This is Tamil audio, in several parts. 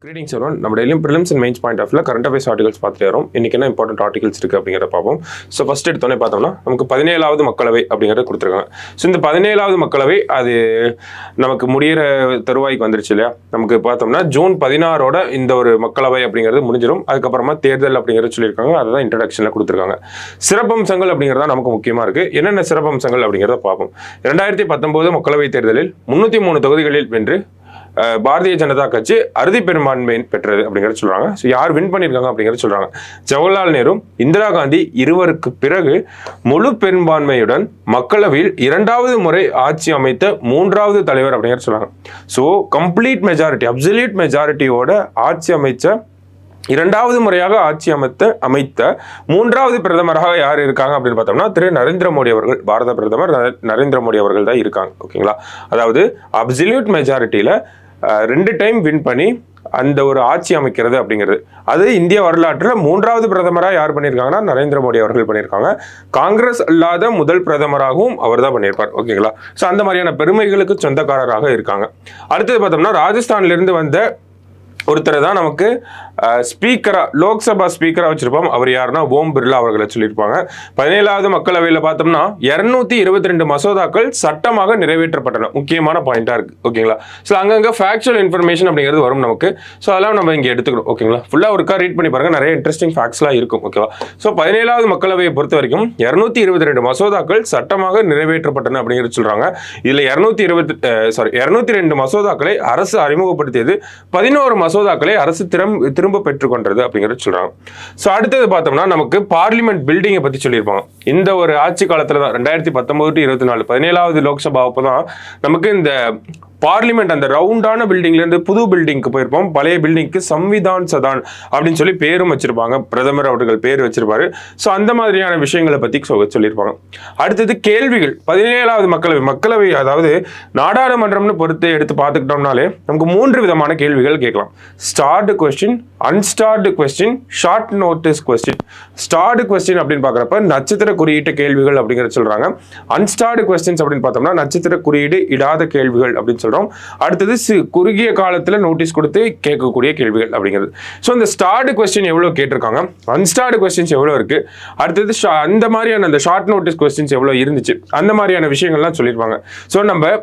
கிரீடிங் செவன் நம்ம டெய்லியும் ப்ரிலிம்ஸ் அண்ட் மெயின்ஸ் பாயிண்ட் ஆஃப்ல கரண்ட் அஃபேர்ஸ் ஆர்டிகல்ஸ் பார்த்துட்டு வரோம் இன்னைக்கு என்ன இம்பார்ட்டன்ட் ஆர்டிகல்ஸ் இருக்கு அப்படிங்கிறத பார்ப்போம் ஸோ ஃபர்ஸ்ட் எடுத்தோன்னே பார்த்தோம்னா நமக்கு பதினேழாவது மக்களவை அப்படிங்கிறத கொடுத்துருக்காங்க ஸோ இந்த பதினேழாவது மக்களவை அது நமக்கு முடியிற தருவாய்க்கு வந்துருச்சு இல்லையா நமக்கு பார்த்தோம்னா ஜூன் பதினாறோட இந்த ஒரு மக்களவை அப்படிங்கிறது முடிஞ்சிடும் அதுக்கப்புறமா தேர்தல் அப்படிங்கிறது சொல்லியிருக்காங்க அதுதான் இன்ட்ரடக்ஷனில் கொடுத்துருக்காங்க சிறப்பம்சங்கள் அப்படிங்கிறதா நமக்கு முக்கியமாக இருக்கு என்னென்ன சிறப்பம்சங்கள் அப்படிங்கிறத பார்ப்போம் ரெண்டாயிரத்தி பத்தொன்பது மக்களவை தேர்தலில் முன்னூற்றி மூணு தொகுதிகளில் வென்று அஹ், பாரதிய ஜனதா கட்சி அறுதி பெரும்பான்மை பெற்றது அப்படிங்கிறத சொல்றாங்க ஸோ யார் வின் பண்ணியிருக்காங்க அப்படிங்கிறத சொல்றாங்க ஜவஹர்லால் நேரு இந்திரா காந்தி இருவருக்கு பிறகு முழு பெரும்பான்மையுடன் மக்களவையில் இரண்டாவது முறை ஆட்சி அமைத்த மூன்றாவது தலைவர் அப்படிங்கிறத சொல்றாங்க ஸோ கம்ப்ளீட் மெஜாரிட்டி அப்சல்யூட் மெஜாரிட்டியோட ஆட்சி அமைச்ச இரண்டாவது முறையாக ஆட்சி அமைத்த அமைத்த மூன்றாவது பிரதமராக யார் இருக்காங்க அப்படின்னு பார்த்தோம்னா திரு நரேந்திர மோடி அவர்கள் பாரத பிரதமர் நர- நரேந்திர மோடி அவர்கள் தான் இருக்காங்க ஓகேங்களா அதாவது அப்சல்யூட் மெஜாரிட்டியில ரெண்டு டைம் வின் பண்ணி அந்த ஒரு ஆட்சி அமைக்கிறது அப்படிங்கிறது அது இந்திய வரலாற்றில் மூன்றாவது பிரதமராக யார் பண்ணியிருக்காங்கன்னா நரேந்திர மோடி அவர்கள் பண்ணியிருக்காங்க காங்கிரஸ் அல்லாத முதல் பிரதமராகவும் அவர் தான் பண்ணியிருப்பார் ஓகேங்களா ஸோ அந்த மாதிரியான பெருமைகளுக்கு சொந்தக்காரராக இருக்காங்க அடுத்தது பார்த்தோம்னா ராஜஸ்தான்ல இருந்து வந்த ஒருத்தரை தான் நமக்கு ஸ்பீக்கரா லோக்சபா ஸ்பீக்கரா வச்சிருப்போம் அவர் யாருன்னா ஓம் பிர்லா அவர்களை சொல்லியிருப்பாங்க பதினேழாவது மக்களவையில் பார்த்தோம்னா இருநூத்தி இருபத்தி ரெண்டு மசோதாக்கள் சட்டமாக நிறைவேற்றப்பட்டன முக்கியமான பாயிண்டா இருக்கு ஓகேங்களா ஸோ அங்கங்க ஃபேக்சுவல் இன்ஃபர்மேஷன் அப்படிங்கிறது வரும் நமக்கு ஸோ அதெல்லாம் நம்ம இங்கே எடுத்துக்கணும் ஓகேங்களா ஃபுல்லாக ஒருக்கா ரீட் பண்ணி பாருங்க நிறைய இன்ட்ரெஸ்டிங் ஃபேக்ட்ஸ்லாம் இருக்கும் ஓகேவா ஸோ பதினேழாவது மக்களவையை பொறுத்த வரைக்கும் இருநூத்தி இருபத்தி ரெண்டு மசோதாக்கள் சட்டமாக நிறைவேற்றப்பட்டன அப்படிங்கிறது சொல்றாங்க இதுல இருநூத்தி இருபத்தி சாரி இருநூத்தி ரெண்டு மசோதாக்களை அரசு அறிமுகப்படுத்தியது பதினோரு மசோதாக்களை அரசு திறம் திரும்ப பெற்றுக்கொண்டது அப்படிங்கிறது சொல்றாங்க ஸோ அடுத்தது பார்த்தோம்னா நமக்கு பார்லிமெண்ட் பில்டிங்கை பத்தி சொல்லியிருப்பாங்க இந்த ஒரு ஆட்சி காலத்துல தான் ரெண்டாயிரத்தி பத்தொன்பது டு இருபத்தி நாலு பதினேழாவது லோக்சபா அப்போ தான் நமக்கு இந்த பார்லிமெண்ட் அந்த ரவுண்டான பில்டிங்ல இருந்து புது பில்டிங்க்கு போயிருப்போம் பழைய பில்டிங்க்கு சம்விதான் சதான் அப்படின்னு சொல்லி பேரும் வச்சிருப்பாங்க பிரதமர் அவர்கள் பேர் வச்சிருப்பாரு ஸோ அந்த மாதிரியான விஷயங்களை பத்தி சொ- சொல்லியிருப்பாங்க அடுத்தது கேள்விகள் பதினேழாவது மக்களவை மக்களவை அதாவது நாடாளுமன்றம்னு பொறுத்து எடுத்து பார்த்துக்கிட்டோம்னாலே நமக்கு மூன்று விதமான கேள்விகள் கேட்கலாம் starred question unstarred question short notice question starred question அப்படின்னு பார்க்குறப்ப நட்சத்திர குறியீட்டு கேள்விகள் அப்படிங்கிறத சொல்றாங்க அன்ஸ்டார்டு கொஸ்டின்ஸ் அப்படின்னு பார்த்தோம்னா நட்சத்திர குறியீடு இடாத கேள்விகள் அப்படின்னு சொல்றோம் அடுத்தது சி- குறுகிய காலத்துல நோட்டீஸ் கொடுத்து கேட்கக்கூடிய கேள்விகள் அப்படிங்கிறது ஸோ இந்த ஸ்டார்டு கொஸ்டின் எவ்வளோ கேட்டிருக்காங்க அன்ஸ்டார்டு கொஸ்டின்ஸ் எவ்வளோ இருக்கு அடுத்தது ஷா- அந்த மாதிரியான அந்த ஷார்ட் நோட்டீஸ் கொஸ்டின்ஸ் எவ்வளோ இருந்துச்சு அந்த மாதிரியான விஷயங்கள்லாம் சொல்லியிருப்பாங்க ஸோ நம்ம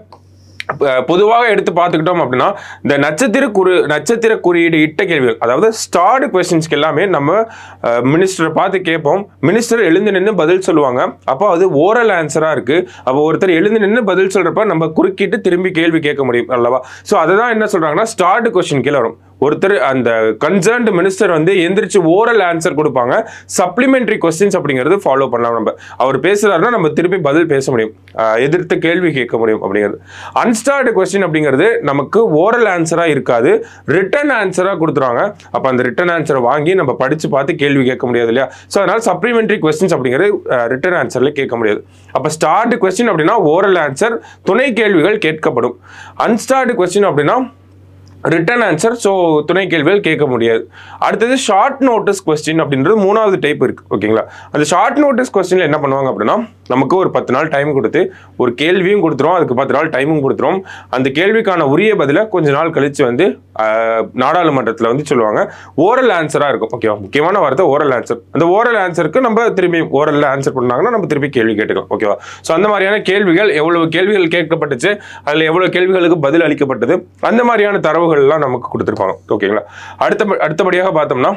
அஹ் பொதுவாக எடுத்து பார்த்துக்கிட்டோம் அப்படின்னா இந்த நட்சத்திர குறி நட்சத்திர குறியீடு இட்ட கேள்விகள் அதாவது ஸ்டார்டு கொஸ்டின்ஸ்க்கு எல்லாமே நம்ம மினிஸ்டரை பார்த்து கேட்போம் மினிஸ்டர் எழுந்து நின்று பதில் சொல்லுவாங்க அப்போ அது ஓரல் ஆன்சராக இருக்கு அப்போ ஒருத்தர் எழுந்து நின்று பதில் சொல்றப்ப நம்ம குறுக்கிட்டு திரும்பி கேள்வி கேட்க முடியும் அல்லவா ஸோ அதை தான் என்ன சொல்றாங்கன்னா ஸ்டார்டு கொஸ்டின் கீழே வரும் ஒருத்தர் அந்த கன்சர்ன்டு மினிஸ்டர் வந்து எந்திரிச்சு ஓரல் ஆன்சர் கொடுப்பாங்க சப்ளிமெண்டரி கொஸ்டின்ஸ் அப்படிங்கிறது ஃபாலோ பண்ணலாம் நம்ம அவர் பேசுறாருன்னா நம்ம திருப்பி பதில் பேச முடியும் அஹ் எதிர்த்து கேள்வி கேட்க முடியும் அப்படிங்கிறது அன்ஸ்டார்டு கொஸ்டின் அப்படிங்கிறது நமக்கு ஓரல் ஆன்சரா இருக்காது ரிட்டன் ஆன்சரா கொடுத்துருவாங்க அப்ப அந்த ரிட்டன் ஆன்சரை வாங்கி நம்ம படிச்சு பார்த்து கேள்வி கேட்க முடியாது இல்லையா ஸோ அதனால சப்ளிமெண்டரி கொஸ்டின்ஸ் அப்படிங்கிறது ரிட்டன் ஆன்சர்ல கேட்க முடியாது அப்ப ஸ்டார்டு கொஸ்டின் அப்படின்னா ஓரல் ஆன்சர் துணை கேள்விகள் கேட்கப்படும் அன்ஸ்டார்டு கொஸ்டின் அப்படின்னா ரிட்டன் ஆன்சர் ஸோ துணை கேள்விகள் கேட்க முடியாது அடுத்தது ஷார்ட் நோட்டீஸ் கொஸ்டின் அப்படின்றது மூணாவது டைப் இருக்கு ஓகேங்களா அந்த ஷார்ட் நோட்டீஸ் கொஸ்டின்ல என்ன பண்ணுவாங்க அப்படின்னா நமக்கு ஒரு பத்து நாள் டைம் கொடுத்து ஒரு கேள்வியும் கொடுத்துரும் அதுக்கு பத்து நாள் டைமும் கொடுத்துரும் அந்த கேள்விக்கான உரிய பதிலை கொஞ்ச நாள் கழிச்சு வந்து ஆஹ், நாடாளுமன்றத்தில் வந்து சொல்லுவாங்க ஓரல் ஆன்சராக இருக்கும் ஓகேவா முக்கியமான வார்த்தை ஓரல் ஆன்சர் அந்த ஓரல் ஆன்சருக்கு நம்ம திரும்பி ஓரல் ஆன்சர் பண்ணாங்கன்னா நம்ம திருப்பி கேள்வி கேட்டுக்கலாம் ஓகேவா ஸோ அந்த மாதிரியான கேள்விகள் எவ்வளவு கேள்விகள் கேட்கப்பட்டுச்சு அதில் எவ்வளவு கேள்விகளுக்கு பதில் அளிக்கப்பட்டது அந்த மாதிரியான தரவுகள் எல்லாம் நமக்கு கொடுத்துருப்பாங்க ஓகேங்களா அடுத்த அடுத்தபடியாக பார்த்தோம்னா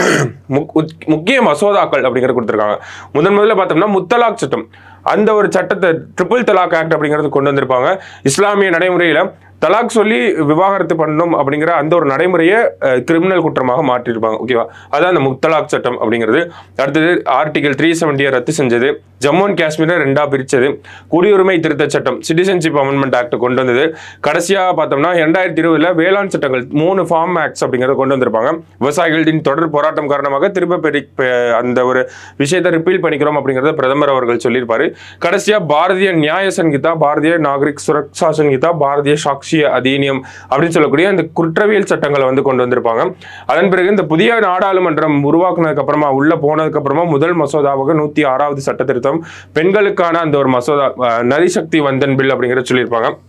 முக்- உச்- முக்கிய மசோதாக்கள் அப்படிங்கிறது கொடுத்துருக்காங்க முதன் முதல்ல பார்த்தோம்னா முத்தலாக் சட்டம் அந்த ஒரு சட்டத்தை ட்ரிபிள் தலாக் ஆக்ட் அப்படிங்கிறது கொண்டு வந்திருப்பாங்க இஸ்லாமிய நடைமுறையில தலாக் சொல்லி விவாகரத்து பண்ணணும் அப்படிங்கிற அந்த ஒரு நடைமுறையை கிரிமினல் குற்றமாக மாற்றிருப்பாங்க ஓகேவா அதான் அந்த முத்தலாக் சட்டம் அப்படிங்கிறது அடுத்தது ஆர்டிகல் த்ரீ செவன்டியை ரத்து செஞ்சது ஜம்மு அண்ட் காஷ்மீரை ரெண்டா பிரிச்சது குடியுரிமை திருத்த சட்டம் சிட்டிசன்ஷிப் அமெண்ட்மெண்ட் ஆக்ட் கொண்டு வந்தது கடைசியாக பார்த்தோம்னா ரெண்டாயிரத்தி இருபதுல வேளாண் சட்டங்கள் மூணு ஃபார்ம் ஆக்ட்ஸ் அப்படிங்கிறத கொண்டு வந்திருப்பாங்க விவசாயிகளின் தொடர் போராட்டம் காரணமாக திரும்ப பெரி பெ- அந்த ஒரு விஷயத்தை ரிப்பீல் பண்ணிக்கிறோம் அப்படிங்கறத பிரதமர் அவர்கள் சொல்லியிருப்பாரு கடைசியா பாரதிய நியாய சங்கீதா பாரதிய நாகரிக் சுரக்ஷா சங்கீதா பாரதிய சாக்ஷிய அதீனியம் அப்படின்னு சொல்லக்கூடிய அந்த குற்றவியல் சட்டங்களை வந்து கொண்டு வந்திருப்பாங்க அதன் பிறகு இந்த புதிய நாடாளுமன்றம் உருவாக்குனதுக்கு அப்புறமா உள்ள போனதுக்கு அப்புறமா முதல் மசோதாவாக நூத்தி ஆறாவது சட்ட திருத்தம் பெண்களுக்கான அந்த ஒரு மசோதா அஹ், நரிசக்தி வந்தன் பில் அப்படிங்கறத சொல்லியிருப்பாங்க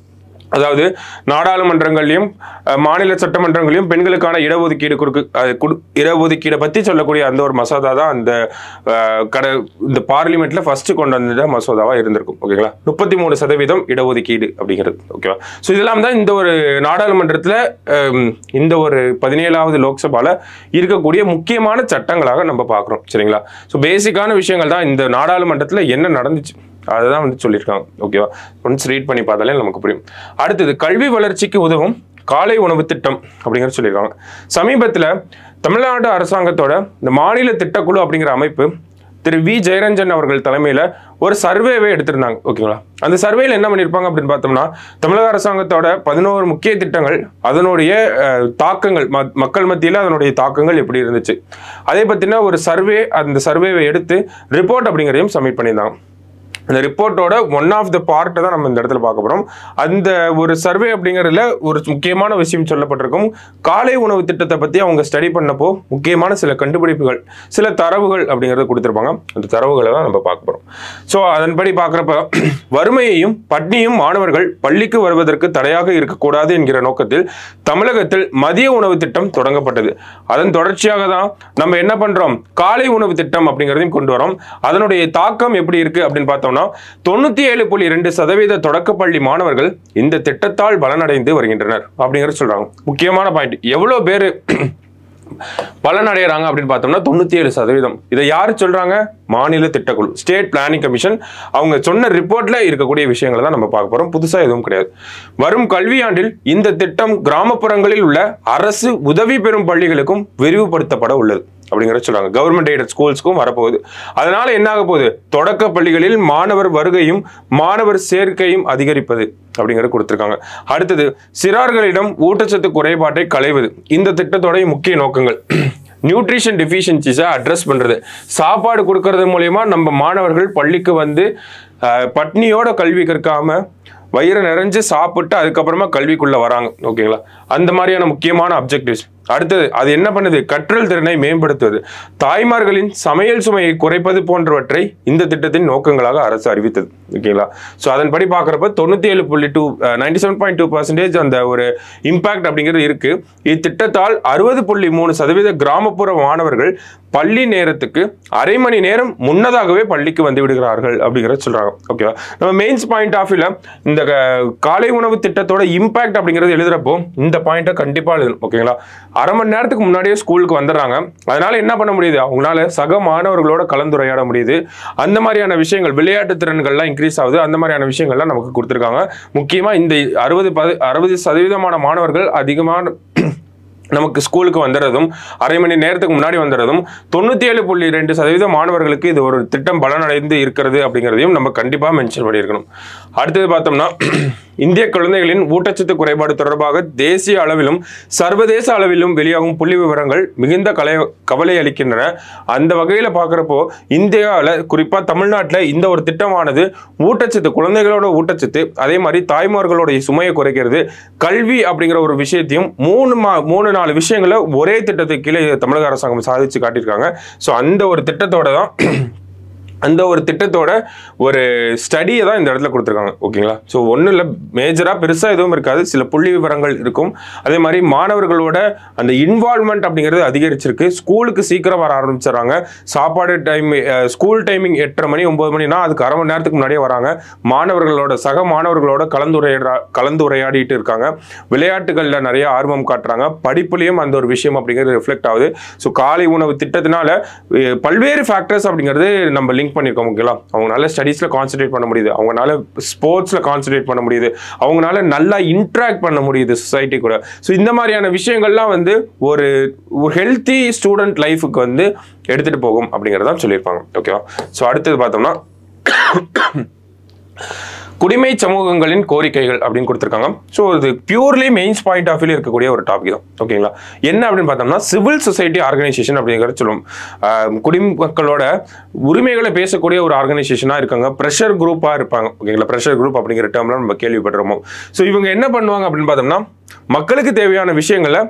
அதாவது நாடாளுமன்றங்களையும் அஹ், மாநில சட்டமன்றங்களையும் பெண்களுக்கான இடஒதுக்கீடு கொடுக்கு அது குடு இடஒதுக்கீடை பற்றி சொல்லக்கூடிய அந்த ஒரு மசோதா தான் அந்த அஹ், கட இந்த பார்லிமெண்ட்ல ஃபர்ஸ்ட் கொண்டு வந்த மசோதாவா இருந்திருக்கும் ஓகேங்களா முப்பத்தி மூணு சதவீதம் இடஒதுக்கீடு அப்படிங்கிறது ஓகேவா ஸோ இதெல்லாம் தான் இந்த ஒரு நாடாளுமன்றத்தில் இந்த ஒரு பதினேழாவது லோக்சபால இருக்கக்கூடிய முக்கியமான சட்டங்களாக நம்ம பார்க்குறோம் சரிங்களா ஸோ பேசிக்கான விஷயங்கள் தான் இந்த நாடாளுமன்றத்தில் என்ன நடந்துச்சு அதுதான் வந்து சொல்லியிருக்காங்க ஓகேவா ஒன்ஸ் ரீட் பண்ணி பார்த்தாலே நமக்கு புரியும் அடுத்தது கல்வி வளர்ச்சிக்கு உதவும் காலை உணவு திட்டம் அப்படிங்கிறது சொல்லியிருக்காங்க சமீபத்தில் தமிழ்நாடு அரசாங்கத்தோட இந்த மாநில திட்டக்குழு அப்படிங்கிற அமைப்பு திரு வி ஜெயரஞ்சன் அவர்கள் தலைமையில் ஒரு சர்வேவை எடுத்திருந்தாங்க ஓகேங்களா அந்த சர்வேல என்ன பண்ணியிருப்பாங்க அப்படின்னு பார்த்தோம்னா தமிழக அரசாங்கத்தோட பதினோரு முக்கிய திட்டங்கள் அதனுடைய அஹ், தாக்கங்கள் ம- மக்கள் மத்தியில் அதனுடைய தாக்கங்கள் எப்படி இருந்துச்சு அதே பற்றின ஒரு சர்வே அந்த சர்வேவை எடுத்து ரிப்போர்ட் அப்படிங்கிறதையும் சப்மிட் பண்ணியிருந்தாங்க அந்த ரிப்போர்ட்டோட ஒன் ஆஃப் த பார்ட்டை தான் நம்ம இந்த இடத்துல பார்க்க போகிறோம் அந்த ஒரு சர்வே அப்படிங்கிறதுல ஒரு முக்கியமான விஷயம் சொல்லப்பட்டிருக்கும் காலை உணவு திட்டத்தை பற்றி அவங்க ஸ்டடி பண்ணப்போ முக்கியமான சில கண்டுபிடிப்புகள் சில தரவுகள் அப்படிங்கிறத கொடுத்துருப்பாங்க அந்த தரவுகளை தான் நம்ம பார்க்க போகிறோம் ஸோ அதன்படி பார்க்குறப்ப வறுமையையும் பட்னியும் மாணவர்கள் பள்ளிக்கு வருவதற்கு தடையாக இருக்கக்கூடாது என்கிற நோக்கத்தில் தமிழகத்தில் மதிய உணவு திட்டம் தொடங்கப்பட்டது அதன் தொடர்ச்சியாக தான் நம்ம என்ன பண்றோம் காலை உணவு திட்டம் அப்படிங்கிறதையும் கொண்டு வரோம் அதனுடைய தாக்கம் எப்படி இருக்கு அப்படின்னு பார்த்தோம்னா தொண்ணூத்தி ஏழு புள்ளி ரெண்டு சதவீத தொடக்கப்பள்ளி மாணவர்கள் இந்த திட்டத்தால் பலனடைந்து வருகின்றனர் அப்படிங்கிறது சொல்றாங்க முக்கியமான பாயிண்ட் எவ்வளவு பேர் பலனடைகிறாங்க அப்படின்னு பார்த்தோம்னா தொண்ணூத்தி ஏழு சதவீதம் இதை யாரு சொல்றாங்க மாநில திட்டக்குழு ஸ்டேட் பிளானிங் கமிஷன் அவங்க சொன்ன ரிப்போர்ட்ல இருக்கக்கூடிய விஷயங்களை தான் நம்ம பார்க்க போறோம் புதுசா எதுவும் கிடையாது வரும் கல்வியாண்டில் இந்த திட்டம் கிராமப்புறங்களில் உள்ள அரசு உதவி பெறும் பள்ளிகளுக்கும் விரிவுபடுத்தப்பட உள்ளது அப்படிங்கிற சொல்றாங்க கவர்மெண்ட் எய்டட் ஸ்கூல்ஸ்க்கும் வரப்போகுது அதனால என்ன ஆக போகுது தொடக்க பள்ளிகளில் மாணவர் வருகையும் மாணவர் சேர்க்கையும் அதிகரிப்பது அப்படிங்கிறது கொடுத்துருக்காங்க அடுத்தது சிறார்களிடம் ஊட்டச்சத்து குறைபாட்டை களைவது இந்த திட்டத்தோடைய முக்கிய நோக்கங்கள் நியூட்ரிஷன் டெஃபிஷியன்சிஸை அட்ரஸ் பண்ணுறது சாப்பாடு கொடுக்கறது மூலயமா நம்ம மாணவர்கள் பள்ளிக்கு வந்து அஹ், பட்னியோட கல்வி கற்காம வயிறு நிறைஞ்சு சாப்பிட்டு அதுக்கப்புறமா கல்விக்குள்ள வராங்க ஓகேங்களா அந்த மாதிரியான முக்கியமான அப்ஜெக்டிவ்ஸ் அடுத்தது அது என்ன பண்ணுது கற்றல் திறனை மேம்படுத்துவது தாய்மார்களின் சமையல் சுமையை குறைப்பது போன்றவற்றை இந்த திட்டத்தின் நோக்கங்களாக அரசு அறிவித்தது ஓகேங்களா ஸோ அதன்படி பார்க்குறப்ப தொண்ணூற்றி ஏழு புள்ளி two ninety seven point two percentage அந்த ஒரு இம்பாக்ட் அப்படிங்கிறது இருக்கு இத்திட்டத்தால் அறுபது புள்ளி மூணு சதவீத கிராமப்புற மாணவர்கள் பள்ளி நேரத்துக்கு அரை மணி நேரம் முன்னதாகவே பள்ளிக்கு வந்து விடுகிறார்கள் அப்படிங்கிறத சொல்றாங்க ஓகேவா நம்ம மெயின்ஸ் பாயிண்ட் ஆஃப் வியூல இந்த க- காலை உணவு திட்டத்தோட இம்பாக்ட் அப்படிங்கிறது எழுதுறப்போ இந்த பாயிண்ட்டை கண்டிப்பா எழுதணும் ஓகேங்களா அரை மணி நேரத்துக்கு முன்னாடியே ஸ்கூலுக்கு வந்துடுறாங்க அதனால என்ன பண்ண முடியுது அவங்களால சக மாணவர்களோட கலந்துரையாட முடியுது அந்த மாதிரியான விஷயங்கள் விளையாட்டு திறன்கள்லாம் இன்க்ரீஸ் ஆகுது அந்த மாதிரியான விஷயங்கள்லாம் நமக்கு கொடுத்துருக்காங்க முக்கியமா இந்த அறுபது பது அறுபது சதவீதமான மாணவர்கள் அதிகமான நமக்கு ஸ்கூலுக்கு வந்துடுறதும் அரை மணி நேரத்துக்கு முன்னாடி வந்துடுறதும் தொண்ணூற்றி ஏழு புள்ளி ரெண்டு சதவீத மாணவர்களுக்கு இது ஒரு திட்டம் பலனடைந்து இருக்கிறது அப்படிங்கிறதையும் நம்ம கண்டிப்பாக மென்ஷன் பண்ணியிருக்கணும் அடுத்தது பார்த்தோம்னா இந்திய குழந்தைகளின் ஊட்டச்சத்து குறைபாடு தொடர்பாக தேசிய அளவிலும் சர்வதேச அளவிலும் வெளியாகும் புள்ளி விவரங்கள் மிகுந்த கலை கவலை அளிக்கின்றன அந்த வகையில் பார்க்குறப்போ இந்தியாவில் குறிப்பாக தமிழ்நாட்டில் இந்த ஒரு திட்டமானது ஊட்டச்சத்து குழந்தைகளோட ஊட்டச்சத்து அதே மாதிரி தாய்மார்களுடைய சுமையை குறைக்கிறது கல்வி அப்படிங்கிற ஒரு விஷயத்தையும் மூணு மா மூணு நாலு விஷயங்களை ஒரே திட்டத்துக்கு கீழே தமிழக அரசாங்கம் சாதிச்சு காட்டியிருக்காங்க ஸோ அந்த ஒரு திட்டத்தோட தான் அந்த ஒரு திட்டத்தோட ஒரு ஸ்டடியை தான் இந்த இடத்துல கொடுத்துருக்காங்க ஓகேங்களா ஸோ ஒன்றும் இல்லை மேஜராக பெருசாக எதுவும் இருக்காது சில புள்ளி விவரங்கள் இருக்கும் அதே மாதிரி மாணவர்களோட அந்த இன்வால்மெண்ட் அப்படிங்கிறது அதிகரிச்சிருக்கு ஸ்கூலுக்கு சீக்கிரம் வர ஆரம்பிச்சிடறாங்க சாப்பாடு டைம் ஸ்கூல் டைமிங் எட்டரை மணி ஒம்பது மணினா அதுக்கு அரை மணி நேரத்துக்கு முன்னாடியே வராங்க மாணவர்களோட சக மாணவர்களோட கலந்துரையாடா கலந்துரையாடிட்டு இருக்காங்க விளையாட்டுகளில் நிறைய ஆர்வம் காட்டுறாங்க படிப்புலேயும் அந்த ஒரு விஷயம் அப்படிங்கிறது ரிஃப்ளெக்ட் ஆகுது ஸோ காலை உணவு திட்டத்தினால அஹ், பல்வேறு ஃபேக்டர்ஸ் அப்படிங்கிறது நம்ம லிங்க் பண்ணியிருக்கோம் ஓகேங்களா அவங்களால ஸ்டடீஸில் கான்சென்ட்ரேட் பண்ண முடியுது அவங்களால ஸ்போர்ட்ஸில் கான்சென்ட்ரேட் பண்ண முடியுது அவங்களால நல்லா இன்ட்ராக்ட் பண்ண முடியுது சொசைட்டி கூட ஸோ இந்த மாதிரியான விஷயங்கள்லாம் வந்து ஒரு ஒரு ஹெல்த்தி ஸ்டூடெண்ட் லைஃபுக்கு வந்து எடுத்துகிட்டு போகும் அப்படிங்கிறதான் சொல்லியிருப்பாங்க ஓகேவா ஸோ அடுத்தது பார்த்தோம்னா குடிமை சமூகங்களின் கோரிக்கைகள் அப்படின்னு கொடுத்துருக்காங்க ஸோ இது பியூர்லி மெயின்ஸ் பாயிண்ட் ஆஃப் வியூல இருக்கக்கூடிய ஒரு டாபிக் தான் ஓகேங்களா என்ன அப்படின்னு பார்த்தோம்னா சிவில் சொசைட்டி ஆர்கனைசேஷன் அப்படிங்கிறத சொல்லுவோம் ஆஹ் குடிமக்களோட உரிமைகளை பேசக்கூடிய ஒரு ஆர்கனைசேஷனாக இருக்காங்க ப்ரெஷர் குரூப்பாக இருப்பாங்க ஓகேங்களா ப்ரெஷர் குரூப் அப்படிங்கிற டேர்ம்லாம் நம்ம கேள்விப்பட்டிருப்போம் ஸோ இவங்க என்ன பண்ணுவாங்க அப்படின்னு பார்த்தோம்னா மக்களுக்கு தேவையான விஷயங்களை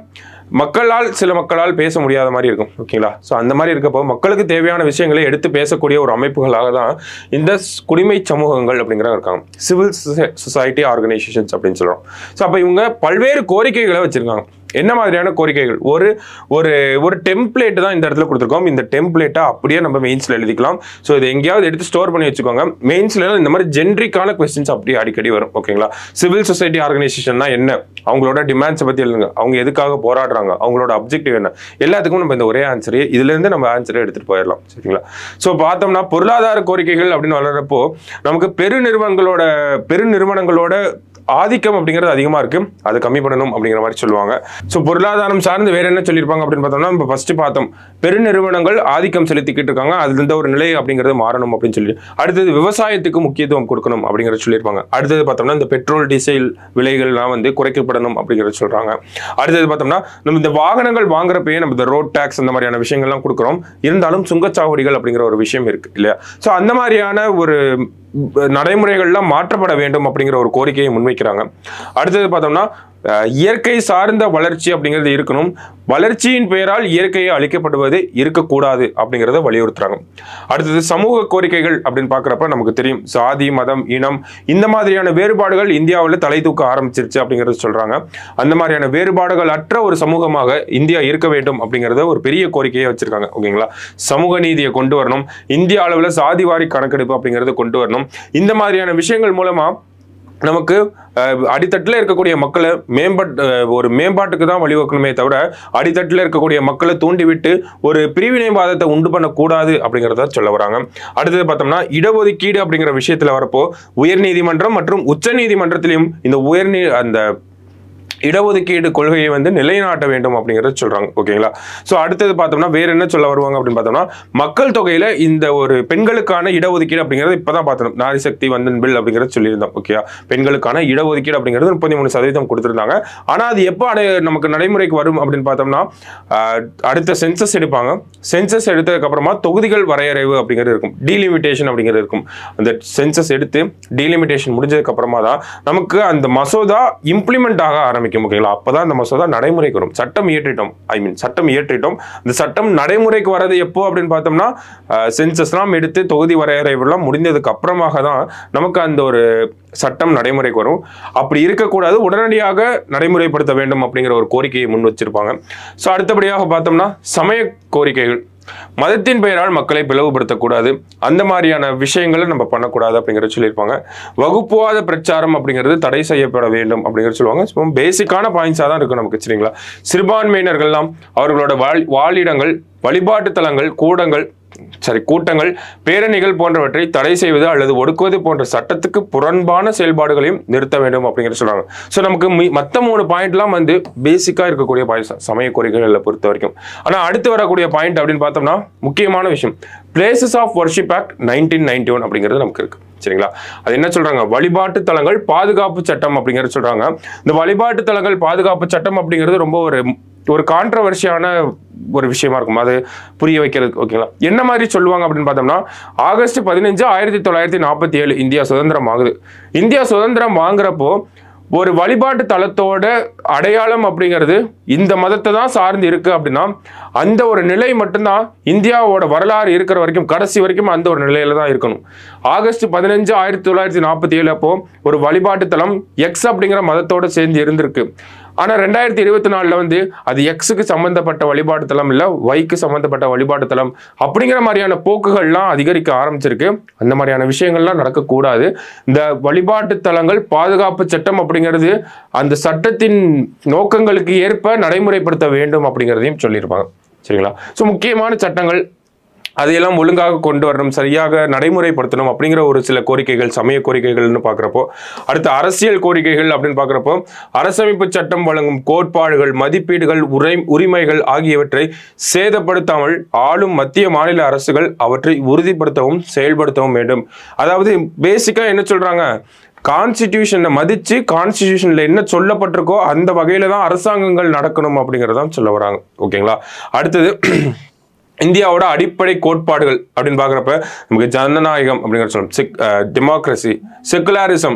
மக்களால் சில மக்களால் பேச முடியாத மாதிரி இருக்கும் ஓகேங்களா ஸோ அந்த மாதிரி இருக்கப்போ மக்களுக்கு தேவையான விஷயங்களை எடுத்து பேசக்கூடிய ஒரு அமைப்புகளாக தான் இந்த ஸ்- குடிமை சமூகங்கள் அப்படிங்கிற இருக்காங்க சிவில் சொசைட்டி ஆர்கனைசேஷன்ஸ் அப்படின்னு சொல்கிறோம் ஸோ அப்போ இவங்க பல்வேறு கோரிக்கைகளை வச்சுருக்காங்க என்ன மாதிரியான கோரிக்கைகள் ஒரு ஒரு ஒரு டெம்ப்ளேட் தான் இந்த இடத்துல கொடுத்துருக்கோம் இந்த டெம்ப்ளேட்டை அப்படியே நம்ம மெயின்ஸில் எழுதிக்கலாம் ஸோ இதை எங்கேயாவது எடுத்து ஸ்டோர் பண்ணி வச்சுக்கோங்க மெயின்ஸ்ல இந்த மாதிரி ஜென்ரிக்கான கொஸ்டின்ஸ் அப்படியே அடிக்கடி வரும் ஓகேங்களா சிவில் சொசைட்டி ஆர்கனைசேஷன்னா என்ன அவங்களோட டிமாண்ட்ஸை பற்றி எழுதுங்க அவங்க எதுக்காக போராடுறாங்க அவங்களோட அப்ஜெக்டிவ் என்ன எல்லாத்துக்கும் நம்ம இந்த ஒரே ஆன்சரே இதுலேருந்து நம்ம ஆன்சரை எடுத்துகிட்டு போயிடலாம் சரிங்களா ஸோ பார்த்தோம்னா பொருளாதார கோரிக்கைகள் அப்படின்னு வளர்றப்போ நமக்கு பெருநிறுவனங்களோட பெருநிறுவனங்களோட ஆதிக்கம் அப்படிங்கிறது அதிகமாக இருக்கு அதை கம்மி பண்ணணும் அப்படிங்கிற மாதிரி சொல்லுவாங்க ஸோ பொருளாதாரம் சார்ந்து வேற என்ன சொல்லியிருப்பாங்க அப்படின்னு பார்த்தோம்னா நம்ம ஃபர்ஸ்ட் பார்த்தோம் பெருநிறுவனங்கள் ஆதிக்கம் செலுத்திக்கிட்டு இருக்காங்க அதுல இருந்த ஒரு நிலை அப்படிங்கிறது மாறணும் அப்படின்னு சொல்லி அடுத்தது விவசாயத்துக்கு முக்கியத்துவம் கொடுக்கணும் அப்படிங்கிறத சொல்லியிருப்பாங்க அடுத்தது பார்த்தோம்னா இந்த பெட்ரோல் டீசல் விலைகள்லாம் வந்து குறைக்கப்படணும் அப்படிங்கிறத சொல்றாங்க அடுத்தது பார்த்தோம்னா நம்ம இந்த வாகனங்கள் வாங்குறப்பயே நம்ம இந்த ரோட் டேக்ஸ் அந்த மாதிரியான விஷயங்கள்லாம் கொடுக்குறோம் இருந்தாலும் சுங்கச்சாவடிகள் அப்படிங்கிற ஒரு விஷயம் இருக்கு இல்லையா ஸோ அந்த மாதிரியான ஒரு நடைமுறைகள்லாம் மாற்றப்பட வேண்டும் அப்படிங்கிற ஒரு கோரிக்கையை முன்வைக்கிறாங்க அடுத்தது பார்த்தோம்னா அஹ், இயற்கை சார்ந்த வளர்ச்சி அப்படிங்கிறது இருக்கணும் வளர்ச்சியின் பெயரால் இயற்கையை அழிக்கப்படுவது இருக்கக்கூடாது அப்படிங்கிறத வலியுறுத்துறாங்க அடுத்தது சமூக கோரிக்கைகள் அப்படின்னு பார்க்குறப்ப நமக்கு தெரியும் சாதி மதம் இனம் இந்த மாதிரியான வேறுபாடுகள் இந்தியாவில் தலை தூக்க ஆரம்பிச்சிருச்சு அப்படிங்கிறத சொல்றாங்க அந்த மாதிரியான வேறுபாடுகள் அற்ற ஒரு சமூகமாக இந்தியா இருக்க வேண்டும் அப்படிங்கிறத ஒரு பெரிய கோரிக்கையை வச்சிருக்காங்க ஓகேங்களா சமூக நீதியை கொண்டு வரணும் இந்திய அளவில் சாதிவாரி கணக்கெடுப்பு அப்படிங்கிறத கொண்டு வரணும் இந்த மாதிரியான விஷயங்கள் மூலமா நமக்கு அஹ், அடித்தட்டுல இருக்கக்கூடிய மக்களை மேம்பட் அஹ், ஒரு மேம்பாட்டுக்கு தான் வழிவகுக்கணுமே தவிர அடித்தட்டுல இருக்கக்கூடிய மக்களை தூண்டிவிட்டு ஒரு பிரிவினைவாதத்தை உண்டு பண்ணக்கூடாது அப்படிங்கிறத சொல்ல வராங்க அடுத்தது பார்த்தோம்னா இடஒதுக்கீடு அப்படிங்கிற விஷயத்துல வரப்போ உயர்நீதிமன்றம் மற்றும் உச்ச நீதிமன்றத்திலையும் இந்த உயர்நீ அந்த இடஒதுக்கீடு கொள்கையை வந்து நிலைநாட்ட வேண்டும் அப்படிங்கறத சொல்றாங்க ஓகேங்களா ஸோ அடுத்தது பார்த்தோம்னா வேற என்ன சொல்ல வருவாங்க அப்படின்னு பார்த்தோம்னா மக்கள் தொகையில இந்த ஒரு பெண்களுக்கான இடஒதுக்கீடு அப்படிங்கிறது இப்பதான் பார்த்தோம் நாரி சக்தி வந்தன் பில் அப்படிங்கறத சொல்லியிருந்தோம் ஓகேயா பெண்களுக்கான இடஒதுக்கீடு அப்படிங்கிறது முப்பத்தி மூணு சதவீதம் கொடுத்திருந்தாங்க ஆனா அது எப்போ அடை நமக்கு நடைமுறைக்கு வரும் அப்படின்னு பார்த்தோம்னா ஆஹ், அடுத்த சென்சஸ் எடுப்பாங்க சென்சஸ் எடுத்ததுக்கு அப்புறமா தொகுதிகள் வரையறைவு அப்படிங்கிறது இருக்கும் டீலிமிட்டேஷன் அப்படிங்கிறது இருக்கும் அந்த சென்சஸ் எடுத்து டீலிமிட்டேஷன் முடிஞ்சதுக்கு அப்புறமா தான் நமக்கு அந்த மசோதா இம்ப்ளிமெண்ட் ஆக ஆரம்பிக்கும் ஓகேங்களா அப்பதான் அந்த மசோதா நடைமுறைக்கு வரும் சட்டம் இயற்றிட்டோம் ஐ மீன் சட்டம் இயற்றிட்டோம் இந்த சட்டம் நடைமுறைக்கு வர்றது எப்போ அப்படின்னு பார்த்தோம்னா சென்சஸ்லாம் எடுத்து தொகுதி வரையறைவெல்லாம் முடிந்ததுக்கு அப்புறமாக தான் நமக்கு அந்த ஒரு சட்டம் நடைமுறைக்கு வரும் அப்படி இருக்கக்கூடாது உடனடியாக நடைமுறைப்படுத்த வேண்டும் அப்படிங்கிற ஒரு கோரிக்கையை முன் வச்சிருப்பாங்க ஸோ அடுத்தபடியாக பார்த்தோம்னா சமய கோரிக்கைகள் மதத்தின் பெயரால் மக்களை பிளவுபடுத்தக்கூடாது அந்த மாதிரியான விஷயங்களை நம்ம பண்ணக்கூடாது அப்படிங்கிறத சொல்லியிருப்பாங்க வகுப்புவாத பிரச்சாரம் அப்படிங்கிறது தடை செய்யப்பட வேண்டும் அப்படிங்கிறது சொல்லுவாங்க ஸோ பேசிக்கான பாயிண்ட்ஸாக தான் இருக்கும் நமக்கு சரிங்களா சிறுபான்மையினர்கள்லாம் அவர்களோட வாழ் வாழிடங்கள் வழிபாட்டு தலங்கள் கூடங்கள் சரி கூட்டங்கள் பேரணிகள் போன்றவற்றை தடை செய்வது அல்லது ஒடுக்குவது போன்ற சட்டத்துக்கு புறம்பான செயல்பாடுகளையும் நிறுத்த வேண்டும் அப்படிங்கிறது சொல்றாங்க ஸோ நமக்கு மி- மத்த மூணு பாயிண்ட்லாம் வந்து பேசிக்கா இருக்கக்கூடிய பாயிண்ட்ஸ் சமய கோரிக்கைகளை பொறுத்த வரைக்கும் ஆனா அடுத்து வரக்கூடிய பாயிண்ட் அப்படின்னு பார்த்தோம்னா முக்கியமான விஷயம் places of worship act nineteen ninety one அப்படிங்கிறது நமக்கு இருக்கு சரிங்களா அது என்ன சொல்றாங்க வழிபாட்டு தலங்கள் பாதுகாப்பு சட்டம் அப்படிங்கிறது சொல்றாங்க இந்த வழிபாட்டு தலங்கள் பாதுகாப்பு சட்டம் அப்படிங்கிறது ரொம்ப ஒரு ஒரு கான்ட்ரவர்ஷியான ஒரு விஷயமா இருக்கும் அது புரிய வைக்கிறதுக்கு ஓகேங்களா என்ன மாதிரி சொல்லுவாங்க அப்படின்னு பார்த்தோம்னா ஆகஸ்ட் பதினஞ்சு ஆயிரத்தி தொள்ளாயிரத்தி நாற்பத்தி ஏழு இந்தியா சுதந்திரம் ஆகுது இந்தியா சுதந்திரம் வாங்குறப்போ ஒரு வழிபாட்டு தலத்தோட அடையாளம் அப்படிங்கிறது இந்த மதத்தை தான் சார்ந்து இருக்கு அப்படின்னா அந்த ஒரு நிலை மட்டும்தான் இந்தியாவோட வரலாறு இருக்கிற வரைக்கும் கடைசி வரைக்கும் அந்த ஒரு நிலையில தான் இருக்கணும் ஆகஸ்ட் பதினஞ்சு ஆயிரத்தி தொள்ளாயிரத்தி நாற்பத்தி ஏழு அப்போ ஒரு வழிபாட்டு தலம் எக்ஸ் அப்படிங்கிற மதத்தோட சேர்ந்து இருந்திருக்கு ஆனா ரெண்டாயிரத்தி இருபத்தி நாலுல வந்து அது எக்ஸுக்கு சம்பந்தப்பட்ட வழிபாட்டு தலம் இல்ல ஒய்க்கு சம்பந்தப்பட்ட வழிபாட்டு தலம் அப்படிங்கிற மாதிரியான போக்குகள்லாம் அதிகரிக்க ஆரம்பிச்சிருக்கு அந்த மாதிரியான விஷயங்கள்லாம் நடக்கக்கூடாது இந்த வழிபாட்டு தலங்கள் பாதுகாப்பு சட்டம் அப்படிங்கிறது அந்த சட்டத்தின் நோக்கங்களுக்கு ஏற்ப நடைமுறைப்படுத்த வேண்டும் அப்படிங்கிறதையும் சொல்லியிருப்பாங்க சரிங்களா ஸோ முக்கியமான சட்டங்கள் அதையெல்லாம் ஒழுங்காக கொண்டு வரணும் சரியாக நடைமுறைப்படுத்தணும் அப்படிங்கிற ஒரு சில கோரிக்கைகள் சமய கோரிக்கைகள்னு பார்க்குறப்போ அடுத்து அரசியல் கோரிக்கைகள் அப்படின்னு பார்க்குறப்போ அரசமைப்பு சட்டம் வழங்கும் கோட்பாடுகள் மதிப்பீடுகள் உரை உரிமைகள் ஆகியவற்றை சேதப்படுத்தாமல் ஆளும் மத்திய மாநில அரசுகள் அவற்றை உறுதிப்படுத்தவும் செயல்படுத்தவும் வேண்டும் அதாவது பேசிக்கா என்ன சொல்றாங்க கான்ஸ்டிடியூஷனை மதிச்சு கான்ஸ்டிடியூஷன்ல என்ன சொல்லப்பட்டிருக்கோ அந்த வகையில தான் அரசாங்கங்கள் நடக்கணும் அப்படிங்கறதான் சொல்ல வராங்க ஓகேங்களா அடுத்தது இந்தியாவோட அடிப்படை கோட்பாடுகள் அப்படின்னு பார்க்குறப்ப நமக்கு ஜனநாயகம் அப்படிங்கிற சொல்லணும் செக் டெமோக்ரஸி செக்குலாரிசம்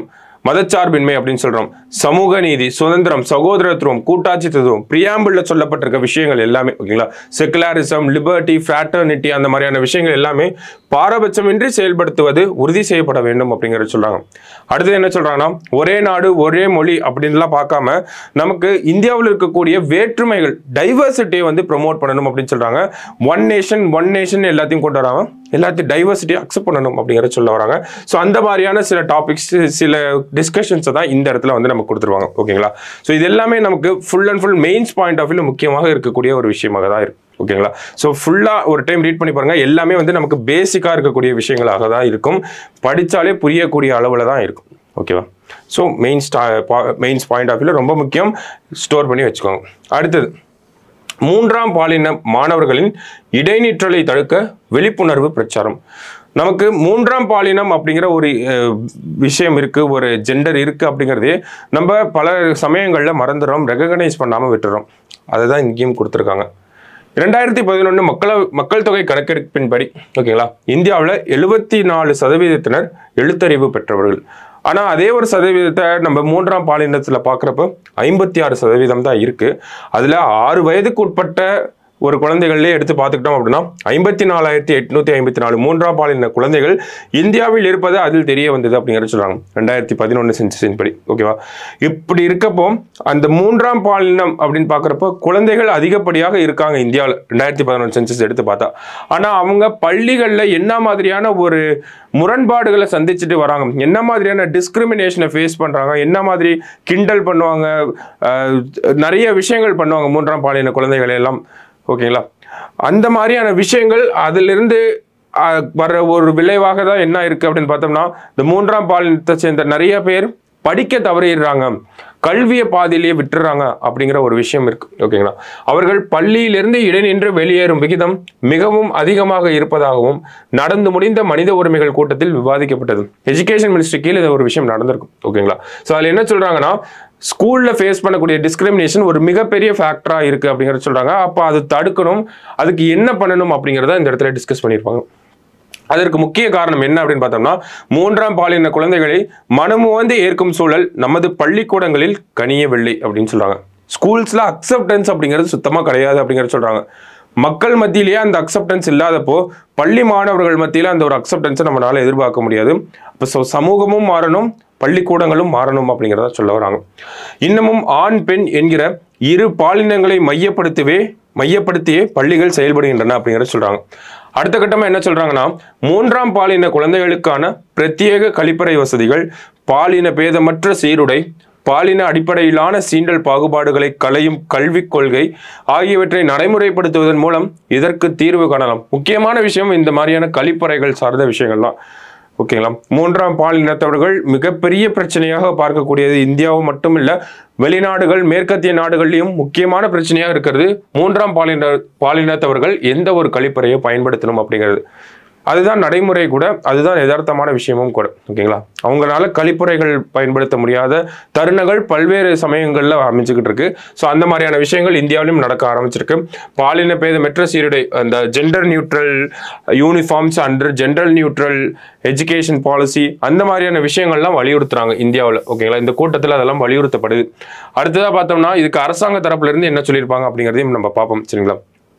மதச்சார்பின்மை அப்படின்னு சொல்றோம் சமூக நீதி சுதந்திரம் சகோதரத்துவம் கூட்டாட்சி தத்துவம் பிரியாம்பிள்ல சொல்லப்பட்டிருக்க விஷயங்கள் எல்லாமே ஓகேங்களா செகுலாரிசம் லிபர்ட்டி ஃபிராட்டர்னிட்டி அந்த மாதிரியான விஷயங்கள் எல்லாமே பாரபட்சமின்றி செயல்படுத்துவது உறுதி செய்யப்பட வேண்டும் அப்படிங்கறத சொல்றாங்க அடுத்தது என்ன சொல்றாங்கன்னா ஒரே நாடு ஒரே மொழி அப்படின்லாம் பார்க்காம நமக்கு இந்தியாவில் இருக்கக்கூடிய வேற்றுமைகள் டைவர்சிட்டியை வந்து ப்ரொமோட் பண்ணணும் அப்படின்னு சொல்றாங்க ஒன் நேஷன் ஒன் நேஷன் எல்லாத்தையும் கொண்டு வராங்க எல்லாத்தையும் டைவர்சிட்டியை அக்செப்ட் பண்ணணும் அப்படிங்கிறத சொல்ல வராங்க ஸோ அந்த மாதிரியான சில டாபிக்ஸ் சில டிஸ்கஷன்ஸை தான் இந்த இடத்துல வந்து நமக்கு கொடுத்துருவாங்க ஓகேங்களா ஸோ இது எல்லாமே நமக்கு full and full mains point of view முக்கியமாக இருக்கக்கூடிய ஒரு விஷயமாக தான் இருக்கு ஓகேங்களா ஸோ ஃபுல்லாக ஒரு டைம் ரீட் பண்ணி பாருங்க எல்லாமே வந்து நமக்கு பேசிக்காக இருக்கக்கூடிய விஷயங்களாக தான் இருக்கும் படித்தாலே புரியக்கூடிய அளவில் தான் இருக்கும் ஓகேவா ஸோ மெயின் ஸ்டா மெயின்ஸ் பாயிண்ட் ஆஃப் வியூவில் ரொம்ப முக்கியம் ஸ்டோர் பண்ணி வச்சுக்கோங்க அடுத்தது மூன்றாம் பாலின மாணவர்களின் இடைநிற்றலை தடுக்க விழிப்புணர்வு பிரச்சாரம் நமக்கு மூன்றாம் பாலினம் அப்படிங்கிற ஒரு அஹ், விஷயம் இருக்கு ஒரு ஜெண்டர் இருக்கு அப்படிங்கிறதே நம்ம பல சமயங்களில் மறந்துடுறோம் ரெகக்னைஸ் பண்ணாமல் விட்டுறோம் அதை தான் இங்கேயும் கொடுத்துருக்காங்க இரண்டாயிரத்தி பதினொன்று மக்கள மக்கள் தொகை கணக்கெடுப்பின்படி ஓகேங்களா இந்தியாவில் எழுபத்தி நாலு சதவீதத்தினர் எழுத்தறிவு பெற்றவர்கள் ஆனால் அதே ஒரு சதவீதத்தை நம்ம மூன்றாம் பாலினத்தில் பார்க்குறப்ப ஐம்பத்தி ஆறு சதவீதம் தான் இருக்குது அதில் ஆறு வயதுக்கு உட்பட்ட ஒரு குழந்தைகள்லேயே எடுத்து பார்த்துக்கிட்டோம் அப்படின்னா ஐம்பத்தி நாலாயிரத்தி எட்நூத்தி ஐம்பத்தி நாலு மூன்றாம் பாலின குழந்தைகள் இந்தியாவில் இருப்பது அதில் தெரிய வந்தது அப்படிங்கிறத சொல்றாங்க ரெண்டாயிரத்தி பதினொன்று சென்சஸின் படி ஓகேவா இப்படி இருக்கப்போ அந்த மூன்றாம் பாலினம் அப்படின்னு பார்க்குறப்போ குழந்தைகள் அதிகப்படியாக இருக்காங்க இந்தியாவில் ரெண்டாயிரத்தி பதினொன்று சென்சஸ் எடுத்து பார்த்தா ஆனால் அவங்க பள்ளிகளில் என்ன மாதிரியான ஒரு முரண்பாடுகளை சந்திச்சுட்டு வராங்க என்ன மாதிரியான டிஸ்கிரிமினேஷனை ஃபேஸ் பண்ணுறாங்க என்ன மாதிரி கிண்டல் பண்ணுவாங்க அஹ், நிறைய விஷயங்கள் பண்ணுவாங்க மூன்றாம் பாலின குழந்தைகளை எல்லாம் ஓகேங்களா அந்த மாதிரியான விஷயங்கள் அதிலிருந்து அஹ், வர்ற ஒரு விளைவாக தான் என்ன இருக்கு அப்படின்னு பார்த்தோம்னா இந்த மூன்றாம் பாலினத்தை சேர்ந்த நிறைய பேர் படிக்க தவறிடுறாங்க கல்வியை பாதியிலேயே விட்டுறாங்க அப்படிங்கிற ஒரு விஷயம் இருக்கு ஓகேங்களா அவர்கள் பள்ளியிலிருந்து இடைநின்று வெளியேறும் விகிதம் மிகவும் அதிகமாக இருப்பதாகவும் நடந்து முடிந்த மனித உரிமைகள் கூட்டத்தில் விவாதிக்கப்பட்டது எஜுகேஷன் மினிஸ்ட்ரி கீழே இது ஒரு விஷயம் நடந்திருக்கும் ஓகேங்களா ஸோ அதில் என்ன சொல்றாங்கன்னா ஸ்கூல்ல ஃபேஸ் பண்ணக்கூடிய டிஸ்கிரிமினேஷன் ஒரு மிகப்பெரிய ஃபேக்டரா இருக்கு அப்படிங்கறத சொல்றாங்க அப்போ அது தடுக்கணும் அதுக்கு என்ன பண்ணணும் அப்படிங்கிறத இந்த இடத்துல டிஸ்கஸ் பண்ணியிருப்பாங்க அதற்கு முக்கிய காரணம் என்ன அப்படின்னு பார்த்தோம்னா மூன்றாம் பாலின குழந்தைகளை மனமுவந்து ஏற்கும் சூழல் நமது பள்ளிக்கூடங்களில் கனியவில்லை அப்படின்னு சொல்றாங்க ஸ்கூல்ஸ்ல அக்செப்டன்ஸ் அப்படிங்கிறது சுத்தமா கிடையாது அப்படிங்கறத சொல்றாங்க மக்கள் மத்தியிலேயே அந்த அக்செப்டன்ஸ் இல்லாதப்போ பள்ளி மாணவர்கள் மத்தியில அந்த ஒரு அக்செப்டன்ஸை நம்மளால எதிர்பார்க்க முடியாது அப்போ so சமூகமும் மாறணும் பள்ளிக்கூடங்களும் மாறணும் அப்படிங்கிறத சொல்ல வராங்க இன்னமும் ஆண் பெண் என்கிற இரு பாலினங்களை மையப்படுத்தவே மையப்படுத்தியே பள்ளிகள் செயல்படுகின்றன அப்படிங்கிறத சொல்றாங்க அடுத்த கட்டமா என்ன சொல்றாங்கன்னா மூன்றாம் பாலின குழந்தைகளுக்கான பிரத்யேக கழிப்பறை வசதிகள் பாலின பேதமற்ற சீருடை பாலின அடிப்படையிலான சீண்டல் பாகுபாடுகளை களையும் கல்விக் கொள்கை ஆகியவற்றை நடைமுறைப்படுத்துவதன் மூலம் இதற்கு தீர்வு காணலாம் முக்கியமான விஷயம் இந்த மாதிரியான கழிப்பறைகள் சார்ந்த விஷயங்கள் தான் ஓகேங்களா மூன்றாம் பாலினத்தவர்கள் மிகப்பெரிய பிரச்சனையாக பார்க்கக்கூடியது இந்தியாவும் மட்டும் இல்ல வெளிநாடுகள் மேற்கத்திய நாடுகள்லையும் முக்கியமான பிரச்சனையாக இருக்கிறது மூன்றாம் பாலின பாலினத்தவர்கள் எந்த ஒரு கழிப்பறையை பயன்படுத்தணும் அப்படிங்கிறது அதுதான் நடைமுறை கூட அதுதான் யதார்த்தமான விஷயமும் கூட ஓகேங்களா அவங்களால கழிப்பறைகள் பயன்படுத்த முடியாத தருணங்கள் பல்வேறு சமயங்களில் அமைஞ்சுக்கிட்டு இருக்கு ஸோ அந்த மாதிரியான விஷயங்கள் இந்தியாவிலும் நடக்க ஆரம்பிச்சிருக்கு பாலின பேதமற்ற சீருடை அந்த gender neutral uniforms under gender neutral education policy அந்த மாதிரியான விஷயங்கள்லாம் வலியுறுத்துறாங்க இந்தியாவில் ஓகேங்களா இந்த கூட்டத்தில் அதெல்லாம் வலியுறுத்தப்படுது அடுத்ததாக பார்த்தோம்னா இதுக்கு அரசாங்க தரப்புல இருந்து என்ன சொல்லியிருப்பாங்க அப்படிங்கிறதையும் நம்ம பார்ப்போம் சரிங்களா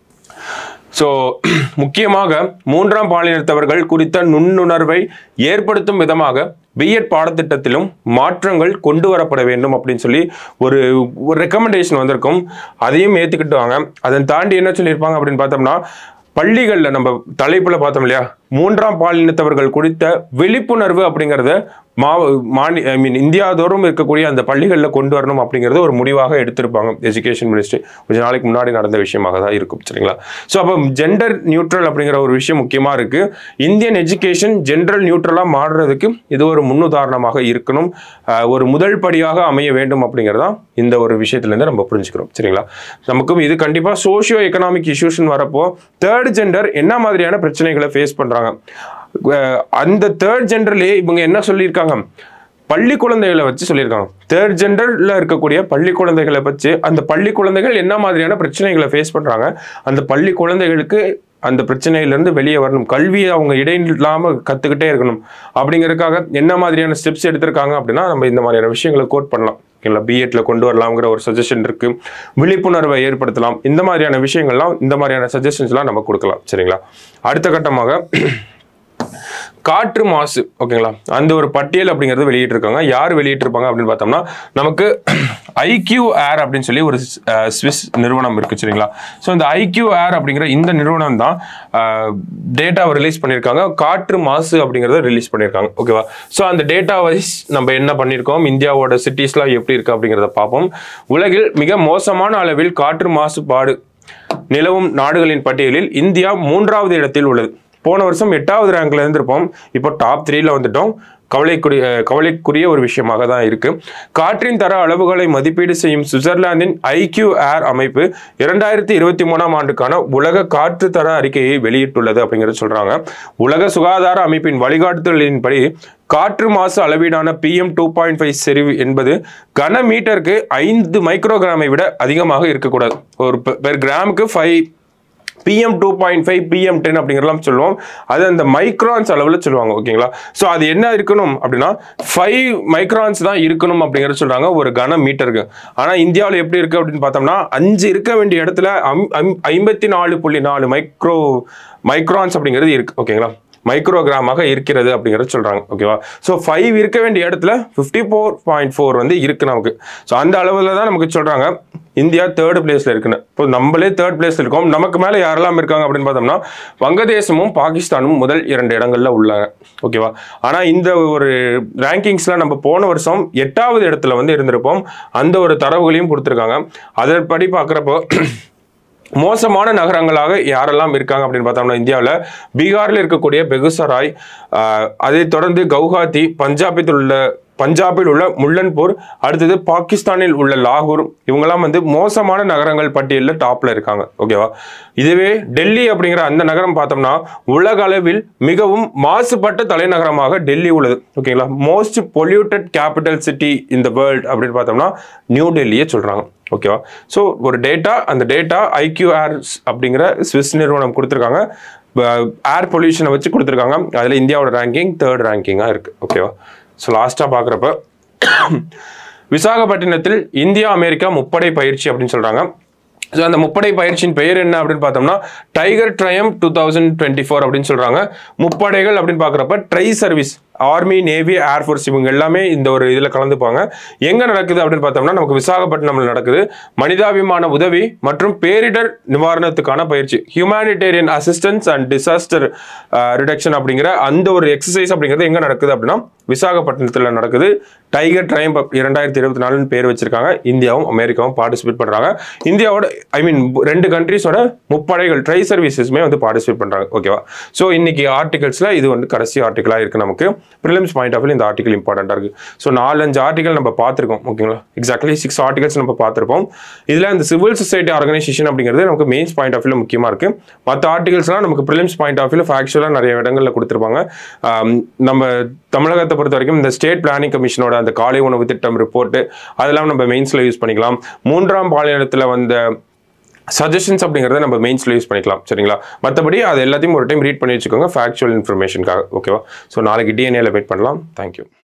ஸோ முக்கியமாக மூன்றாம் பாலினத்தவர்கள் குறித்த நுண்ணுணர்வை ஏற்படுத்தும் விதமாக பிஎட் பாடத்திட்டத்திலும் மாற்றங்கள் கொண்டு வரப்பட வேண்டும் அப்படின்னு சொல்லி ஒரு ஒரு ரெக்கமெண்டேஷன் வந்திருக்கும் அதையும் ஏற்றுக்கிட்டு வாங்க அதன் தாண்டி என்ன சொல்லியிருப்பாங்க அப்படின்னு பார்த்தோம்னா பள்ளிகளில் நம்ம தலைப்புல பார்த்தோம் இல்லையா மூன்றாம் பாலினத்தவர்கள் குறித்த விழிப்புணர்வு அப்படிங்கிறத மா மாநி ஐ மீன் இந்தியாதோறும் இருக்கக்கூடிய அந்த பள்ளிகளில் கொண்டு வரணும் அப்படிங்கிறது ஒரு முடிவாக எடுத்திருப்பாங்க எஜுகேஷன் மினிஸ்ட்ரி கொஞ்ச நாளைக்கு முன்னாடி நடந்த விஷயமாக தான் இருக்கும் சரிங்களா ஸோ அப்போ ஜெண்டர் நியூட்ரல் அப்படிங்கிற ஒரு விஷயம் முக்கியமாக இருக்கு இந்தியன் எஜுகேஷன் ஜெண்டர் நியூட்ரலாக மாறுறதுக்கு இது ஒரு முன்னுதாரணமாக இருக்கணும் அஹ், ஒரு முதல் படியாக அமைய வேண்டும் அப்படிங்கிறதா இந்த ஒரு விஷயத்துலேருந்து நம்ம புரிஞ்சுக்கிறோம் சரிங்களா நமக்கும் இது கண்டிப்பாக சோஷியோ எக்கனாமிக் இஷ்யூஸ்னு வரப்போ தேர்ட் ஜெண்டர் என்ன மாதிரியான பிரச்சனைகளை ஃபேஸ் பண்ணுறாங்க அந்த தேர்ட் ஜெண்டர்லேயே இவங்க என்ன சொல்லியிருக்காங்க பள்ளி குழந்தைகளை வச்சு சொல்லியிருக்காங்க தேர்ட் ஜெண்டர்ல இருக்கக்கூடிய பள்ளி குழந்தைகளை வச்சு அந்த பள்ளி குழந்தைகள் என்ன மாதிரியான பிரச்சனைகளை ஃபேஸ் பண்றாங்க அந்த பள்ளி குழந்தைகளுக்கு அந்த பிரச்சனையிலேருந்து வெளியே வரணும் கல்வியை அவங்க இடையில்லாமல் கற்றுக்கிட்டே இருக்கணும் அப்படிங்கிறதுக்காக என்ன மாதிரியான ஸ்டெப்ஸ் எடுத்திருக்காங்க அப்படின்னா நம்ம இந்த மாதிரியான விஷயங்களை கோட் பண்ணலாம் ஓகேங்களா பிஎட்ல கொண்டு வரலாம்ங்கிற ஒரு சஜஷன் இருக்கு விழிப்புணர்வை ஏற்படுத்தலாம் இந்த மாதிரியான விஷயங்கள்லாம் இந்த மாதிரியான சஜஷன்ஸ்லாம் நம்ம கொடுக்கலாம் சரிங்களா அடுத்த கட்டமாக காற்று மாசு ஓகேங்களா அந்த ஒரு பட்டியல் அப்படிங்கிறது வெளியிட்டிருக்காங்க யார் வெளியிட்டிருப்பாங்க அப்படின்னு பார்த்தோம்னா நமக்கு ஐக்யூ ஏர் அப்படின்னு சொல்லி ஒரு ஸ்விஸ் நிறுவனம் இருக்கு சரிங்களா ஸோ இந்த ஐக்யூ ஏர் அப்படிங்கிற இந்த நிறுவனம் தான் டேட்டாவை ரிலீஸ் பண்ணியிருக்காங்க காற்று மாசு அப்படிங்கிறத ரிலீஸ் பண்ணியிருக்காங்க ஓகேவா ஸோ அந்த டேட்டா வைஸ் நம்ம என்ன பண்ணியிருக்கோம் இந்தியாவோட சிட்டிஸ்லாம் எப்படி இருக்கு அப்படிங்கிறத பார்ப்போம் உலகில் மிக மோசமான அளவில் காற்று மாசுபாடு நிலவும் நாடுகளின் பட்டியலில் இந்தியா மூன்றாவது இடத்தில் உள்ளது போன வருஷம் எட்டாவது ரேங்க்ல இருந்திருப்போம் இப்போ டாப் த்ரீல வந்துட்டோம் கவலைக்குரிய கவலைக்குரிய ஒரு விஷயமாக தான் இருக்கு காற்றின் தர அளவுகளை மதிப்பீடு செய்யும் சுவிட்சர்லாந்தின் ஐக்யூ ஏர் அமைப்பு இரண்டாயிரத்தி இருபத்தி மூணாம் ஆண்டுக்கான உலக காற்று தர அறிக்கையை வெளியிட்டுள்ளது அப்படிங்கிறது சொல்றாங்க உலக சுகாதார அமைப்பின் வழிகாட்டுதலின்படி காற்று மாசு அளவீடான பிஎம் டூ பாயிண்ட் ஃபைவ் செறிவு என்பது கன மீட்டருக்கு ஐந்து மைக்ரோகிராமை விட அதிகமாக இருக்கக்கூடாது ஒரு பெர் கிராமுக்கு five PM two point five PM ten அப்படிங்கிறலாம் சொல்லுவோம் அது அந்த மைக்ரான்ஸ் அளவில் சொல்லுவாங்க ஓகேங்களா ஸோ அது என்ன இருக்கணும் அப்படின்னா ஃபைவ் மைக்ரான்ஸ் தான் இருக்கணும் அப்படிங்கிறத சொல்கிறாங்க ஒரு கன மீட்டருக்கு ஆனால் இந்தியாவில் எப்படி இருக்குது அப்படின்னு பார்த்தோம்னா அஞ்சு இருக்க வேண்டிய இடத்துல ஐம்- ஐம்- ஐம்பத்தி நாலு புள்ளி நாலு மைக்ரோ மைக்ரான்ஸ் அப்படிங்கிறது இருக்கு ஓகேங்களா மைக்ரோகிராமாக இருக்கிறது அப்படிங்கிறத சொல்றாங்க ஓகேவா ஸோ ஃபைவ் இருக்க வேண்டிய இடத்துல ஃபிஃப்டி ஃபோர் பாயிண்ட் ஃபோர் வந்து இருக்கு நமக்கு ஸோ அந்த அளவில் தான் நமக்கு சொல்றாங்க இந்தியா தேர்ட் பிளேஸ்ல இருக்குன்னு இப்போ நம்மளே தேர்ட் பிளேஸ்ல இருக்கோம் நமக்கு மேலே யாரெல்லாம் இருக்காங்க அப்படின்னு பார்த்தோம்னா வங்கதேசமும் பாகிஸ்தானும் முதல் இரண்டு இடங்கள்ல உள்ளாங்க ஓகேவா ஆனா இந்த ஒரு ரேங்கிங்ஸ்ல நம்ம போன வருஷம் எட்டாவது இடத்துல வந்து இருந்திருப்போம் அந்த ஒரு தரவுகளையும் கொடுத்துருக்காங்க அதன்படி பார்க்குறப்போ மோசமான நகரங்களாக யாரெல்லாம் இருக்காங்க அப்படின்னு பார்த்தோம்னா இந்தியாவில் பீகாரில் இருக்கக்கூடிய பெகுசராய் ஆஹ், அதைத் தொடர்ந்து கவுஹாத்தி பஞ்சாபில் உள்ள பஞ்சாபில் உள்ள முல்லன்பூர் அடுத்தது பாகிஸ்தானில் உள்ள லாகூர் இவங்கெல்லாம் வந்து மோசமான நகரங்கள் பட்டியலில் டாப்ல இருக்காங்க ஓகேவா இதுவே டெல்லி அப்படிங்கிற அந்த நகரம் பார்த்தோம்னா உலக அளவில் மிகவும் மாசுபட்ட தலைநகரமாக டெல்லி உள்ளது ஓகேங்களா most polluted capital city in the world அப்படின்னு பார்த்தோம்னா நியூ டெல்லியே சொல்றாங்க ஓகேவா ஸோ ஒரு டேட்டா அந்த டேட்டா ஐக்யூ ஏர்ஸ் அப்படிங்கிற ஸ்விஸ் நிறுவனம் கொடுத்துருக்காங்க ஏர் பொல்யூஷனை வச்சு கொடுத்துருக்காங்க அதில் இந்தியாவோட ரேங்கிங் தேர்ட் ரேங்கிங்காக இருக்குது ஓகேவா ஸோ லாஸ்ட்டாக பார்க்குறப்ப விசாகப்பட்டினத்தில் இந்தியா அமெரிக்கா முப்படை பயிற்சி அப்படின்னு சொல்கிறாங்க ஸோ அந்த முப்படை பயிற்சியின் பெயர் என்ன அப்படின்னு பார்த்தோம்னா Tiger Triumph two thousand twenty four அப்படின்னு சொல்கிறாங்க முப்படைகள் அப்படின்னு பார்க்குறப்ப tri service army navy air force இவங்க எல்லாமே இந்த ஒரு இதில் கலந்துப்பாங்க எங்கே நடக்குது அப்படின்னு பார்த்தோம்னா நமக்கு விசாகப்பட்டினம்ல நடக்குது மனிதாபிமான உதவி மற்றும் பேரிடர் நிவாரணத்துக்கான பயிற்சி humanitarian assistance and disaster reduction அப்படிங்கிற அந்த ஒரு எக்ஸசைஸ் அப்படிங்கிறது எங்கே நடக்குது அப்படின்னா விசாகப்பட்டினத்தில் நடக்குது டைகர் ட்ரைம் இரண்டாயிரத்தி இருபத்தி நாலுன்னு பேர் வச்சிருக்காங்க இந்தியாவும் அமெரிக்காவும் பார்ட்டிசிபேட் பண்ணுறாங்க இந்தியாவோட ஐ மீன் ரெண்டு கண்ட்ரீஸோட முப்படைகள் ட்ரை சர்வீசஸ்மே வந்து பார்ட்டிசிபேட் பண்ணுறாங்க ஓகேவா ஸோ இன்னைக்கு ஆர்டிகல்ஸில் இது வந்து கடைசி ஆர்டிகலாக இருக்குது நமக்கு ப்ரிலிம்ஸ் பாயிண்ட் ஆஃப் இந்த ஆர்டிகல் இம்பார்ட்டண்ட்டாக இருக்குது ஸோ நாலஞ்சு ஆர்டிகல் நம்ம பார்த்துருக்கோம் ஓகேங்களா எக்ஸாக்ட்லி சிக்ஸ் ஆர்டிகல்ஸ் நம்ம பார்த்துருப்போம் இதில் இந்த சிவில் சொசைட்டி ஆர்கனைசேஷன் அப்படிங்கிறது நமக்கு மெயின்ஸ் பாயிண்ட் ஆஃப் வியூ முக்கியமாக இருக்குது மற்ற ஆர்டிகல்ஸ்லாம் நமக்கு ப்ரிலிம்ஸ் பாயிண்ட் ஆஃப் வியூ ஃபேக்சுவலாக நிறைய இடங்களில் கொடுத்துருப்பாங்க ஆம், நம்ம தமிழகத்தை பொறுத்த வரைக்கும் இந்த ஸ்டேட் பிளானிங் கமிஷனோட அந்த காலை உணவு திட்டம் ரிப்போர்ட்டு அதெல்லாம் நம்ம மெயின்ஸில் யூஸ் பண்ணிக்கலாம் மூன்றாம் பாலினத்தில் வந்த சஜஷன்ஸ் அப்படிங்கிறத நம்ம மெயின்ஸில் யூஸ் பண்ணிக்கலாம் சரிங்களா மற்றபடி அது எல்லாத்தையும் ஒரு டைம் ரீட் பண்ணி வச்சுக்கோங்க ஃபேக்சுவல் இன்ஃபர்மேஷனுக்காக ஓகேவா ஸோ நாளைக்கு டிஎன்ஏல வெயிட் பண்ணலாம் தேங்க்யூ